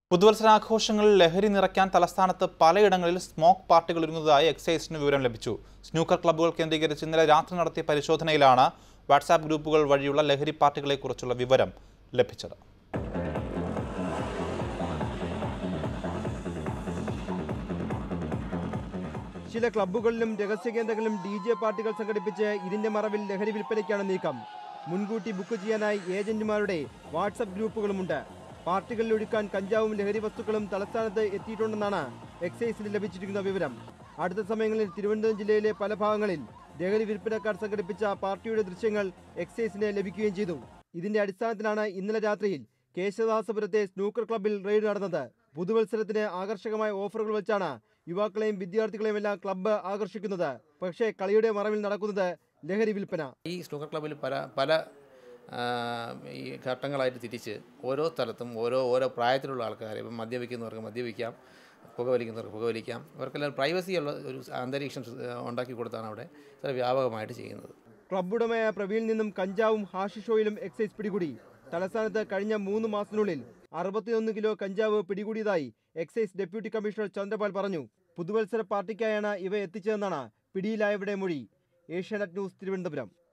പുതുവത്സരാഘോഷങ്ങളിൽ ലഹരി നിറയ്ക്കാൻ തലസ്ഥാനത്ത് പലയിടങ്ങളിൽ സ്മോക്ക് പാർട്ടികൾ ഒരുങ്ങുന്നതായി എക്സൈസിന് വിവരം ലഭിച്ചു സ്നൂക്കർ ക്ലബ്ബുകൾ കേന്ദ്രീകരിച്ച് ഇന്നലെ രാത്രി നടത്തിയ പരിശോധനയിലാണ് വാട്സാപ്പ് ഗ്രൂപ്പുകൾ വഴിയുള്ള ലഹരി പാർട്ടികളെക്കുറിച്ചുള്ള വിവരം ലഭിച്ചത് ചില ക്ലബ്ബുകളിലും രഹസ്യ കേന്ദ്രങ്ങളിലും ഡി ജെ പാർട്ടികൾ സംഘടിപ്പിച്ച് ഇതിന്റെ മറവിൽ ലഹരി വിൽപ്പനയ്ക്കാണ് നീക്കം മുൻകൂട്ടി ബുക്ക് ചെയ്യാനായി ഏജന്റുമാരുടെ വാട്സപ്പ് ഗ്രൂപ്പുകളുമുണ്ട് പാർട്ടികളിൽ ഒഴുക്കാൻ കഞ്ചാവും ലഹരി വസ്തുക്കളും തലസ്ഥാനത്ത് എത്തിയിട്ടുണ്ടെന്നാണ് എക്സൈസിന് ലഭിച്ചിരിക്കുന്ന വിവരം അടുത്ത സമയങ്ങളിൽ തിരുവനന്തപുരം ജില്ലയിലെ പല ഭാഗങ്ങളിൽ ലഹരി വിൽപ്പനക്കാർ സംഘടിപ്പിച്ച പാർട്ടിയുടെ ദൃശ്യങ്ങൾ എക്സൈസിന് ലഭിക്കുകയും ചെയ്തു ഇതിന്റെ അടിസ്ഥാനത്തിലാണ് ഇന്നലെ രാത്രിയിൽ കേശവദാസപുരത്തെ സ്നൂക്കർ ക്ലബ്ബിൽ റെയ്ഡ് നടന്നത് പുതുവത്സരത്തിന് ആകർഷകമായ ഓഫറുകൾ വെച്ചാണ് യുവാക്കളെയും വിദ്യാർത്ഥികളെയും എല്ലാം ക്ലബ്ബ് ആകർഷിക്കുന്നത് പക്ഷേ കളിയുടെ മറവിൽ നടക്കുന്നത് ലഹരി വിൽപ്പന ഈ സ്നൂക്കർ ക്ലബ്ബിൽ പല പല ആ, ഈ ഘട്ടങ്ങളായിട്ട് തിരിച്ച് ഓരോ സ്ഥലത്തും ഓരോ ഓരോ പ്രായത്തിലുള്ള ആൾക്കാർ ഇപ്പം മദ്യപിക്കുന്നവർക്ക് മദ്യപിക്കാം പുകവലിക്കുന്നവർക്ക് പുകവലിക്കാം ഇവർക്കെല്ലാം പ്രൈവസി ഉള്ള ഒരു അന്തരീക്ഷം ആ, ഉണ്ടാക്കി കൊടുത്താണ് അവിടെ ഇത്ര വ്യാപകമായിട്ട് ചെയ്യുന്നത് ക്ലബ്ബ് ഉടമയായ പ്രവീണിൽ നിന്നും കഞ്ചാവും ഹാഷിഷ് ഓയിലും എക്സൈസ് പിടികൂടി തലസ്ഥാനത്ത് കഴിഞ്ഞ മൂന്ന് മാസത്തിനുള്ളിൽ അറുപത്തിയൊന്ന് കിലോ കഞ്ചാവ് പിടികൂടിയതായി എക്സൈസ് ഡെപ്യൂട്ടി കമ്മീഷണർ ചന്ദ്രപാൽ പറഞ്ഞു പുതുവത്സര പാർട്ടിക്കായാണ് ഇവ എത്തിച്ചതെന്നാണ് പിടിയിലായവരുടെ മൊഴി ഏഷ്യാനെറ്റ് ന്യൂസ് തിരുവനന്തപുരം